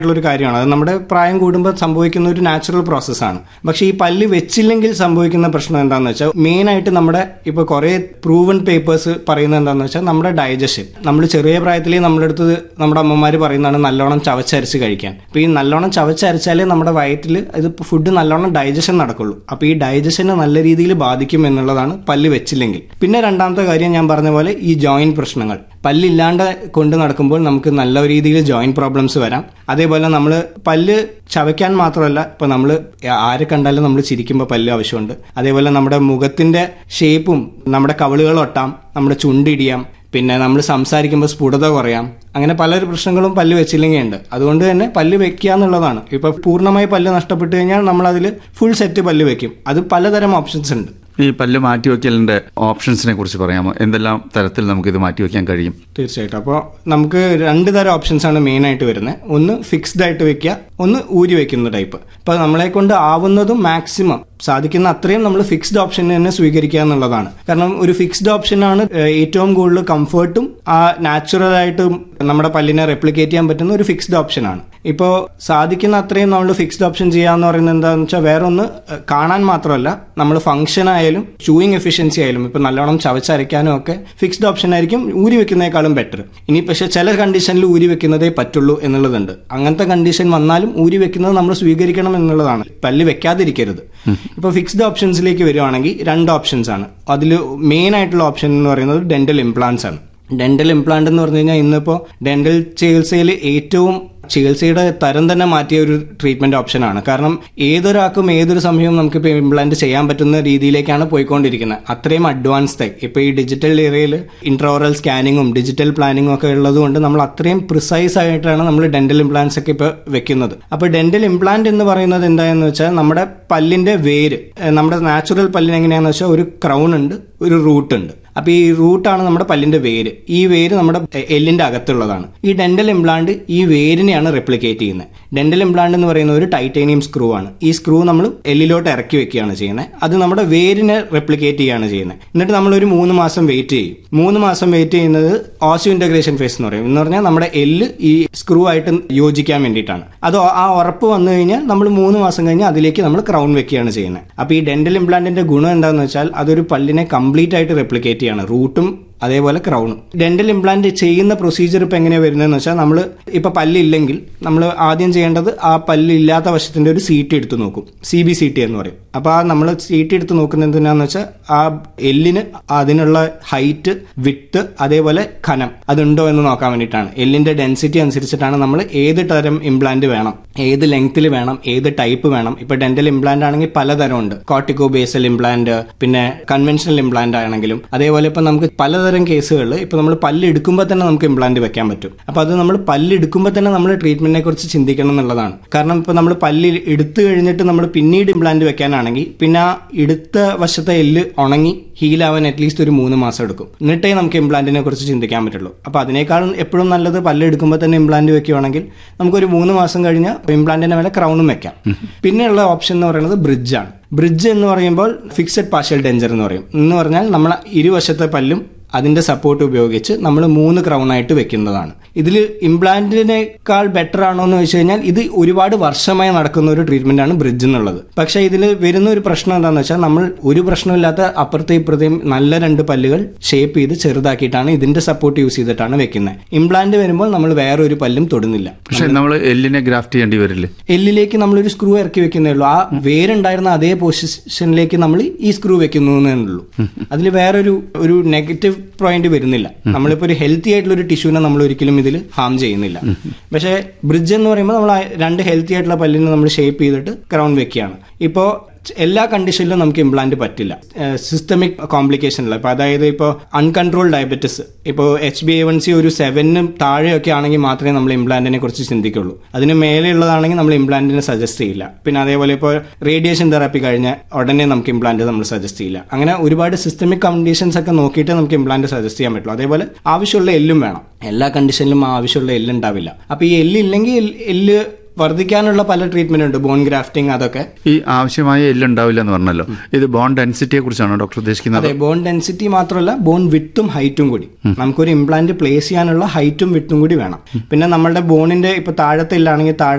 ഒരു കാര്യമാണ് അത് നമ്മുടെ പ്രായം കൂടുമ്പോൾ സംഭവിക്കുന്ന ഒരു നാച്ചുറൽ പ്രോസസ്സാണ് പക്ഷേ ഈ പല്ല് വെച്ചില്ലെങ്കിൽ സംഭവിക്കുന്ന പ്രശ്നം എന്താണെന്ന് വെച്ചാൽ മെയിൻ ആയിട്ട് നമ്മുടെ ഇപ്പോൾ കുറേ പ്രൂവൺ പേപ്പേഴ്സ് പറയുന്നത് എന്താണെന്ന് വെച്ചാൽ നമ്മുടെ ഡൈജഷൻ നമ്മൾ ചെറിയ പ്രായത്തിലേ നമ്മുടെ അടുത്ത് നമ്മുടെ അമ്മമാർ പറയുന്നതാണ് നല്ലോണം ചവച്ചരച്ച് കഴിക്കാൻ അപ്പോൾ ഈ നല്ലോണം ചവച്ചരച്ചാലേ നമ്മുടെ വയറ്റിൽ ഇത് ഫുഡ് നല്ലോണം ഡൈജഷൻ നടക്കുള്ളൂ അപ്പോൾ ഈ ഡൈജഷനെ നല്ല രീതിയിൽ ബാധിക്കും എന്നുള്ളതാണ് പല്ല് വെച്ചില്ലെങ്കിൽ പിന്നെ രണ്ടാമത്തെ കാര്യം ഞാൻ പറഞ്ഞ പോലെ ഈ ജോയിന്റ് പ്രശ്നങ്ങൾ പല്ലില്ലാണ്ട് കൊണ്ട് നടക്കുമ്പോൾ നമുക്ക് നല്ല രീതിയിൽ ജോയിന്റ് പ്രോബ്ലംസ് വരാം അതേപോലെ നമ്മൾ പല്ല് ചവയ്ക്കാൻ മാത്രമല്ല ഇപ്പൊ നമ്മൾ ആരെ കണ്ടാലും നമ്മൾ ചിരിക്കുമ്പോൾ പല്ല് ആവശ്യമുണ്ട് അതേപോലെ നമ്മുടെ മുഖത്തിന്റെ ഷേപ്പും നമ്മുടെ കവിളുകൾ ഒട്ടാം നമ്മുടെ ചുണ്ടിടിയാം പിന്നെ നമ്മൾ സംസാരിക്കുമ്പോൾ സ്ഫുടത കുറയാം അങ്ങനെ പല പ്രശ്നങ്ങളും പല്ല് വെച്ചില്ലെങ്കിൽ ഉണ്ട് അതുകൊണ്ട് തന്നെ പല്ല് വെക്കുക എന്നുള്ളതാണ് ഇപ്പൊ പൂർണ്ണമായി പല്ല് നഷ്ടപ്പെട്ടു കഴിഞ്ഞാൽ നമ്മൾ അതിൽ ഫുൾ സെറ്റ് പല്ല് വെക്കും അത് പലതരം ഓപ്ഷൻസ് ഉണ്ട് ഈ പല്ല് മാറ്റിവെക്കലിന്റെ ഓപ്ഷൻസിനെ കുറിച്ച് പറയാമോ എന്തെല്ലാം തരത്തിൽ നമുക്കിത് മാറ്റിവെക്കാൻ കഴിയും തീർച്ചയായിട്ടും അപ്പോൾ നമുക്ക് രണ്ട് തരം ഓപ്ഷൻസ് ആണ് മെയിൻ ആയിട്ട് വരുന്നത് ഒന്ന് ഫിക്സ്ഡ് ആയിട്ട് വെക്കുക ഒന്ന് ഊരി വെക്കുന്ന ടൈപ്പ് അപ്പോൾ നമ്മളെ കൊണ്ട് ആവുന്നതും മാക്സിമം സാധിക്കുന്ന അത്രയും നമ്മൾ ഫിക്സ്ഡ് ഓപ്ഷൻ തന്നെ സ്വീകരിക്കുക എന്നുള്ളതാണ് കാരണം ഒരു ഫിക്സ്ഡ് ഓപ്ഷനാണ് ഏറ്റവും കൂടുതൽ കംഫർട്ടും ആ നാച്ചുറൽ ആയിട്ട് നമ്മുടെ പല്ലിനെ റെപ്ലിക്കേറ്റ് ചെയ്യാൻ പറ്റുന്ന ഒരു ഫിക്സ്ഡ് ഓപ്ഷനാണ് ഇപ്പോൾ സാധിക്കുന്ന അത്രയും നമ്മൾ ഫിക്സ്ഡ് ഓപ്ഷൻ ചെയ്യാന്ന് പറയുന്നത് എന്താണെന്ന് വെച്ചാൽ വേറെ ഒന്ന് കാണാൻ മാത്രമല്ല നമ്മൾ ഫംഗ്ഷൻ ആയാലും ചൂയിങ് എഫിഷ്യൻസി ആയാലും ഇപ്പൊ നല്ലോണം ചവച്ചരയ്ക്കാനും ഒക്കെ ഫിക്സ്ഡ് ഓപ്ഷൻ ആയിരിക്കും ഊരി വെക്കുന്നേക്കാളും ബെറ്റർ ഇനി പക്ഷെ ചില കണ്ടീഷനിൽ ഊരി വെക്കുന്നതേ പറ്റുള്ളൂ എന്നുള്ളതുണ്ട് അങ്ങനത്തെ കണ്ടീഷൻ വന്നാലും ഊരി വെക്കുന്നത് നമ്മൾ സ്വീകരിക്കണം എന്നുള്ളതാണ് പല്ല് വെക്കാതിരിക്കരുത് ഇപ്പൊ ഫിക്സ്ഡ് ഓപ്ഷൻസിലേക്ക് വരുവാണെങ്കിൽ രണ്ട് ഓപ്ഷൻസ് ആണ് അതിൽ മെയിൻ ആയിട്ടുള്ള ഓപ്ഷൻ എന്ന് പറയുന്നത് ഡെന്റൽ ഇംപ്ലാന്റ്സ് ആണ് ഡെന്റൽ ഇംപ്ലാന്റ് എന്ന് പറഞ്ഞു കഴിഞ്ഞാൽ ഇന്നിപ്പോൾ ഡെന്റൽ ചികിത്സയിൽ ഏറ്റവും ചികിത്സയുടെ തരം തന്നെ മാറ്റിയ ഒരു ട്രീറ്റ്മെന്റ് ഓപ്ഷനാണ് കാരണം ഏതൊരാൾക്കും ഏതൊരു സമയവും നമുക്ക് ഇപ്പോൾ ഇംപ്ലാന്റ് ചെയ്യാൻ പറ്റുന്ന രീതിയിലേക്കാണ് പോയിക്കൊണ്ടിരിക്കുന്നത് അത്രയും അഡ്വാൻസ്ഡ് ആയി ഇപ്പോൾ ഈ ഡിജിറ്റൽ ഏരിയയിൽ ഇൻട്രോറൽ സ്കാനിങ്ങും ഡിജിറ്റൽ പ്ലാനിങ്ങും ഒക്കെ ഉള്ളതുകൊണ്ട് നമ്മൾ അത്രയും പ്രിസൈസ് ആയിട്ടാണ് നമ്മൾ ഡെന്റൽ ഇംപ്ലാന്റ്സ് ഒക്കെ ഇപ്പോൾ വെക്കുന്നത് അപ്പോൾ ഡെന്റൽ ഇംപ്ലാന്റ് എന്ന് പറയുന്നത് എന്താണെന്ന് വെച്ചാൽ നമ്മുടെ പല്ലിന്റെ വേര് നമ്മുടെ നാച്ചുറൽ പല്ലിന് എങ്ങനെയാണെന്ന് വെച്ചാൽ ഒരു ക്രൗൺ ഉണ്ട് ഒരു റൂട്ട് ഉണ്ട് അപ്പൊ ഈ റൂട്ടാണ് നമ്മുടെ പല്ലിന്റെ വേര് ഈ വേര് നമ്മുടെ എല്ലിന്റെ അകത്തുള്ളതാണ് ഈ ഡെന്റൽ ഇംപ്ലാന്റ് ഈ വേരിനെയാണ് റെപ്ലിക്കേറ്റ് ചെയ്യുന്നത് ഡെന്റൽ ഇംപ്ലാന്റ് എന്ന് പറയുന്ന ഒരു ടൈറ്റേനിയം സ്ക്രൂ ആണ് ഈ സ്ക്രൂ നമ്മൾ എല്ലിലോട്ട് ഇറക്കി വെക്കുകയാണ് ചെയ്യുന്നത് അത് നമ്മുടെ വേരിനെ റെപ്ലിക്കേറ്റ് ചെയ്യുകയാണ് ചെയ്യുന്നത് എന്നിട്ട് നമ്മൾ ഒരു മൂന്ന് മാസം വെയിറ്റ് ചെയ്യും മൂന്ന് മാസം വെയിറ്റ് ചെയ്യുന്നത് ഓസിയോ ഇന്റഗ്രേഷൻ ഫേസ് എന്ന് പറയും എന്ന് പറഞ്ഞാൽ നമ്മുടെ എല്ല് ഈ സ്ക്രൂ ആയിട്ട് യോജിക്കാൻ വേണ്ടിയിട്ടാണ് അത് ആ ഉറപ്പ് വന്നു കഴിഞ്ഞാൽ നമ്മൾ മൂന്ന് മാസം കഴിഞ്ഞ് അതിലേക്ക് നമ്മൾ ക്രൗൺ വെക്കുകയാണ് ചെയ്യുന്നത് അപ്പൊ ഈ ഡെന്റൽ ഇംപ്ലാന്റിന്റെ ഗുണം എന്താണെന്ന് വെച്ചാൽ അതൊരു പല്ലിനെ കംപ്ലീറ്റ് ആയിട്ട് റെപ്ലിക്കേറ്റ് ചെയ്യാണ് റൂട്ടും അതേപോലെ ക്രൗണും ഡെന്റൽ ഇംപ്ലാന്റ് ചെയ്യുന്ന പ്രൊസീജിയർ ഇപ്പൊ എങ്ങനെയാണ് വരുന്നതെന്ന് വെച്ചാൽ നമ്മൾ ഇപ്പൊ പല്ലില്ലെങ്കിൽ നമ്മൾ ആദ്യം ചെയ്യേണ്ടത് ആ പല്ലില്ലാത്ത വശത്തിന്റെ ഒരു സീറ്റ് എടുത്ത് നോക്കും സി ബി സി ടി എന്ന് പറയും അപ്പൊ ആ നമ്മൾ സീറ്റ് എടുത്ത് നോക്കുന്നത് എന്തിനാന്ന് വെച്ചാൽ ആ എല്ലിന് അതിനുള്ള ഹൈറ്റ് വിട്ട് അതേപോലെ ഖനം അതുണ്ടോ എന്ന് നോക്കാൻ വേണ്ടിയിട്ടാണ് എല്ലിന്റെ ഡെൻസിറ്റി അനുസരിച്ചിട്ടാണ് നമ്മൾ ഏത് തരം ഇംപ്ലാന്റ് വേണം ഏത് ലെങ്ത്തിൽ വേണം ഏത് ടൈപ്പ് വേണം ഇപ്പൊ ഡെന്റൽ ഇംപ്ലാന്റ് ആണെങ്കിൽ പലതരം ഉണ്ട് കോട്ടിക്കോ ബേസൽ ഇംപ്ലാന്റ് പിന്നെ കൺവെൻഷണൽ ഇംപ്ലാന്റ് ആണെങ്കിലും അതേപോലെ ഇപ്പൊ നമുക്ക് പലതരം കേസുകളിൽ ഇപ്പൊ നമ്മൾ പല്ല് എടുക്കുമ്പോൾ തന്നെ നമുക്ക് ഇംപ്ലാന്റ് വെക്കാൻ പറ്റും അപ്പൊ അത് നമ്മൾ പല്ല് എടുക്കുമ്പോൾ തന്നെ നമ്മൾ ട്രീറ്റ്മെന്റിനെ കുറിച്ച് ചിന്തിക്കണം എന്നുള്ളതാണ് കാരണം ഇപ്പൊ നമ്മൾ പല്ല് എടുത്തു കഴിഞ്ഞിട്ട് നമ്മൾ പിന്നീട് ഇംപ്ലാന്റ് വെക്കാനാണെങ്കിൽ പിന്നെ ആ എടുത്ത വശത്തെ എല്ല് ഉണങ്ങി ഹീലാവാൻ അറ്റ്ലീസ്റ്റ് ഒരു മൂന്ന് മാസം എടുക്കും എന്നിട്ടേ നമുക്ക് ഇംപ്ലാന്റിനെ കുറിച്ച് ചിന്തിക്കാൻ പറ്റുള്ളൂ അപ്പൊ അതിനേക്കാളും എപ്പോഴും നല്ലത് പല്ല് എടുക്കുമ്പോൾ തന്നെ ഇംപ്ലാന്റ് വെക്കുകയാണെങ്കിൽ നമുക്കൊരു മൂന്ന് മാസം കഴിഞ്ഞാൽ ഇംപ്ലാന്റിന്റെ മേലെ ക്രൗണും വെക്കാം പിന്നെയുള്ള ഓപ്ഷൻ എന്ന് പറയുന്നത് ബ്രിഡ്ജാണ് ബ്രിഡ്ജ് എന്ന് പറയുമ്പോൾ ഫിക്സഡ് പാർഷ്യൽ ഡെഞ്ചർ എന്ന് പറയും എന്ന് പറഞ്ഞാൽ നമ്മൾ ഇരുവശത്തെ പല്ലും അതിന്റെ സപ്പോർട്ട് ഉപയോഗിച്ച് നമ്മൾ മൂന്ന് ക്രൗൺ ആയിട്ട് വെക്കുന്നതാണ് ഇതിൽ ഇംപ്ലാന്റിനേക്കാൾ ബെറ്റർ ആണോ എന്ന് വെച്ച് കഴിഞ്ഞാൽ ഇത് ഒരുപാട് വർഷമായി നടക്കുന്ന ഒരു ട്രീറ്റ്മെന്റ് ആണ് ബ്രിഡ്ജ് എന്നുള്ളത് പക്ഷേ ഇതിൽ വരുന്ന ഒരു പ്രശ്നം എന്താണെന്ന് വെച്ചാൽ നമ്മൾ ഒരു പ്രശ്നമില്ലാത്ത അപ്പുറത്തെ ഇപ്പുറത്തെയും നല്ല രണ്ട് പല്ലുകൾ ഷേപ്പ് ചെയ്ത് ചെറുതാക്കിയിട്ടാണ് ഇതിന്റെ സപ്പോർട്ട് യൂസ് ചെയ്തിട്ടാണ് വെക്കുന്നത് ഇംപ്ലാന്റ് വരുമ്പോൾ നമ്മൾ വേറെ ഒരു പല്ലും തൊടുന്നില്ല പക്ഷെ നമ്മൾ എല്ലിനെ ഗ്രാഫ്റ്റ് ചെയ്യേണ്ടി വരില്ലേ എല്ലിലേക്ക് നമ്മൾ ഒരു സ്ക്രൂ ഇറക്കി വെക്കുന്നേ ഉള്ളൂ ആ വേരുണ്ടായിരുന്ന അതേ പൊസിഷനിലേക്ക് നമ്മൾ ഈ സ്ക്രൂ വെക്കുന്നു എന്നേ ഉള്ളൂ അതിൽ വേറൊരു ഒരു നെഗറ്റീവ് പോയിന്റ് വരുന്നില്ല നമ്മളിപ്പോൾ ഒരു ഹെൽത്തി ആയിട്ടുള്ള ഒരു ടിഷ്യൂനെ നമ്മൾ ഒരിക്കലും ഇതിൽ ഹാം ചെയ്യുന്നില്ല പക്ഷേ ബ്രിഡ്ജ് എന്ന് പറയുമ്പോൾ നമ്മൾ ആ രണ്ട് ഹെൽത്തി ആയിട്ടുള്ള പല്ലിനെ നമ്മൾ ഷേപ്പ് ചെയ്തിട്ട് ക്രൗൺ വെക്കുകയാണ് ഇപ്പോൾ എല്ലാ കണ്ടീഷനിലും നമുക്ക് ഇംപ്ലാന്റ് പറ്റില്ല സിസ്റ്റമിക് കോംപ്ലിക്കേഷനിൽ ഇപ്പൊ അതായത് ഇപ്പോൾ അൺകൺട്രോൾ ഡയബറ്റിസ് ഇപ്പോൾ H B A one C ഒരു സെവനും താഴെയൊക്കെ ആണെങ്കിൽ മാത്രമേ നമ്മൾ ഇംപ്ലാന്റിനെ കുറിച്ച് ചിന്തിക്കുള്ളൂ അതിന് മേലെയുള്ളതാണെങ്കിൽ നമ്മൾ ഇംപ്ലാന്റിനെ സജസ്റ്റ് ചെയ്യില്ല പിന്നെ അതേപോലെ ഇപ്പോൾ റേഡിയേഷൻ തെറാപ്പി കഴിഞ്ഞ ഉടനെ നമുക്ക് ഇംപ്ലാന്റ് നമ്മൾ സജസ്റ്റ് ചെയ്യില്ല അങ്ങനെ ഒരുപാട് സിസ്റ്റമിക് കണ്ടീഷൻസ് ഒക്കെ നോക്കിയിട്ട് നമുക്ക് ഇംപ്ലാന്റ് സജസ്റ്റ് ചെയ്യാൻ പറ്റുള്ളൂ അതേപോലെ ആവശ്യമുള്ള എല്ലും വേണം എല്ലാ കണ്ടീഷനിലും ആവശ്യമുള്ള എല്ല് ഉണ്ടാവില്ല അപ്പൊ ഈ എല്ല് ഇല്ലെങ്കിൽ എല്ല് വർദ്ധിക്കാനുള്ള പല ട്രീറ്റ്മെന്റ് ഉണ്ട് ബോൺ ഗ്രാഫ്റ്റിംഗ് അതൊക്കെ ഈ ആവശ്യമായ എല്ലുണ്ടാവില്ല എന്ന് പറഞ്ഞല്ലോ ഇത് ബോൺ ഡെൻസിറ്റിയെ കുറിച്ചാണോ ഡോക്ടർ ഉദ്ദേശിക്കുന്നത് അതെ ബോൺ ഡെൻസിറ്റി മാത്രമല്ല ബോൺ വിട്ടും ഹൈറ്റും കൂടി നമുക്കൊരു ഇംപ്ലാന്റ് പ്ലേസ് ചെയ്യാനുള്ള ഹൈറ്റും വിട്ടും കൂടി വേണം പിന്നെ നമ്മളുടെ ബോണിന്റെ ഇപ്പൊ താഴത്തെ ഇല്ലാണെങ്കിൽ താഴെ